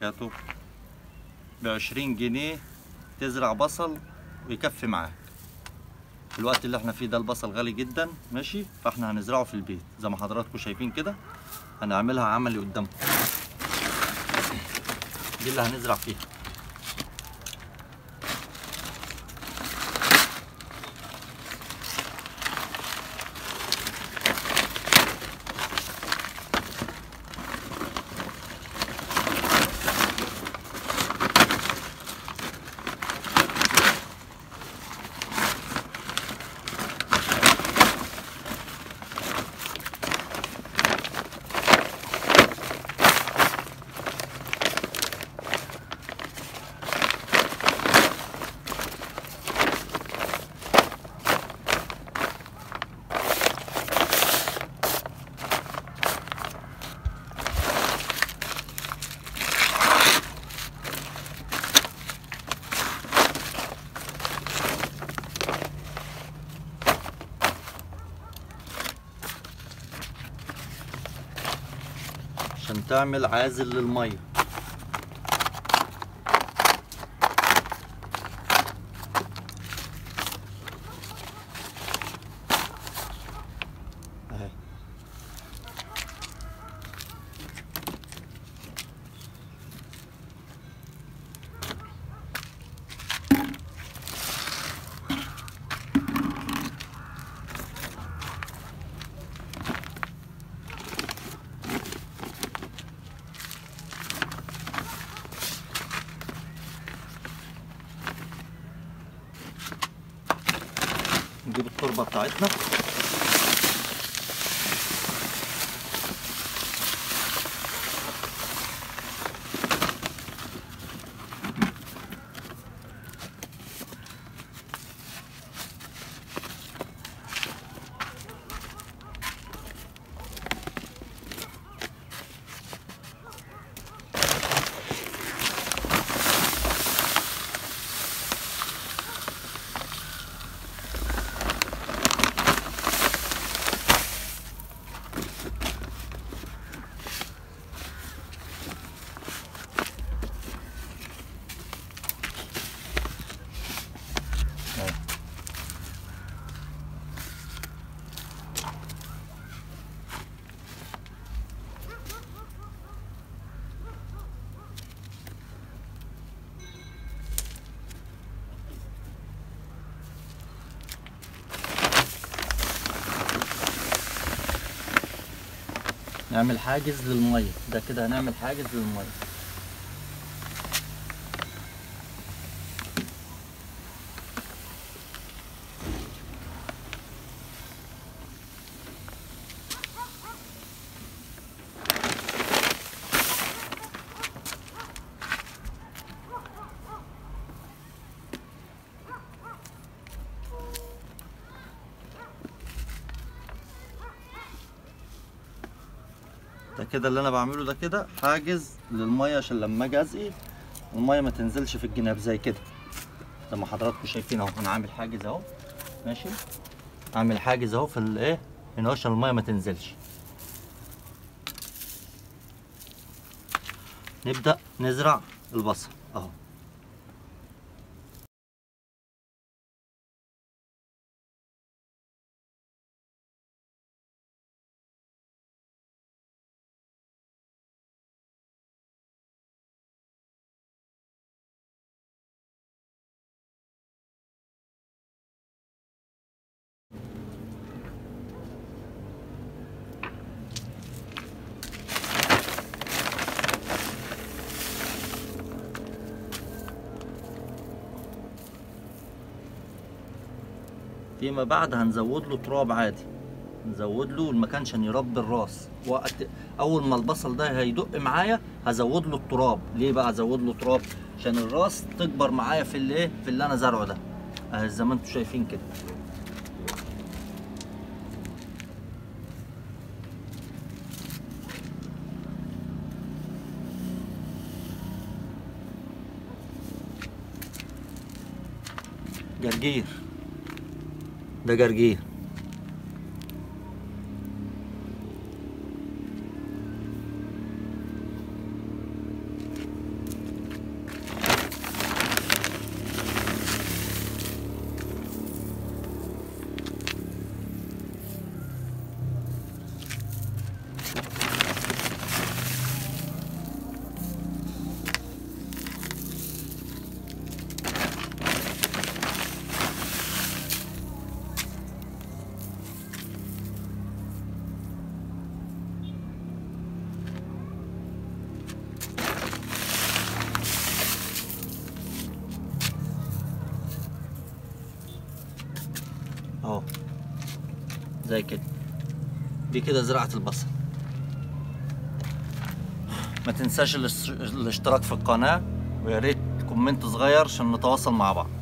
وبركاته بعشرين جنيه تزرع بصل ويكفي معاك في الوقت اللي احنا فيه ده البصل غالي جدا ماشي فاحنا هنزرعه في البيت زي ما حضراتكم شايفين كده هنعملها عملي قدامكم دي اللي هنزرع فيها عشان تعمل عازل للميه اهي نجيب التربه بتاعتنا اهي. نعمل حاجز للميه ده كده هنعمل حاجز للميه ده كده اللي انا بعمله ده كده حاجز للميه عشان لما اجي اسقي الميه ما تنزلش في الجناب زي كده زي ما حضراتكم شايفين اهو انا عامل حاجز اهو ماشي عامل حاجز اهو في الايه هنا عشان الميه ما تنزلش نبدا نزرع البصل اهو فيما بعد هنزود له تراب عادي نزود له المكان عشان يربي الراس وقت اول ما البصل ده هيدق معايا هزود له التراب ليه بقى ازود له تراب عشان الراس تكبر معايا في الايه في اللي انا زرعه ده اهي زي ما انتم شايفين كده جرجير ده جرجير اهو زي كده دي كده زراعة البصل ما تنساش الاس- الاشتراك في القناة ويا ريت كومنت صغير عشان نتواصل مع بعض